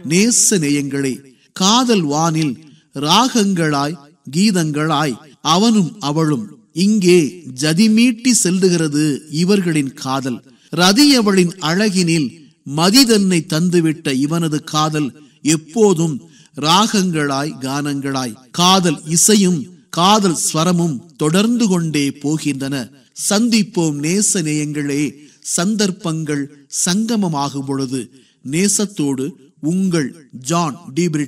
நேச நேயங்களே காதல் வானில் ராகங்களாய் கீதங்களாய் அவனும் அவளும் இங்கே ஜதிமீட்டி செல்லுகிறது இவர்களின் காதல் ரதியவளின் அழகினில் மதிதன்னை தந்துவிட்ட இவனது காதல் எப்போதும் ராகங்களாய் கானங்களாய் காதல் இசையும் காதல் ஸ்வரமும் தொடர்ந்து கொண்டே போகின்றன சந்திப்போம் நேச நேயங்களே சந்தர்ப்பங்கள் சங்கமமாகும் பொழுது நேசத்தோடு உங்கள் ஜான் டிபிரிட்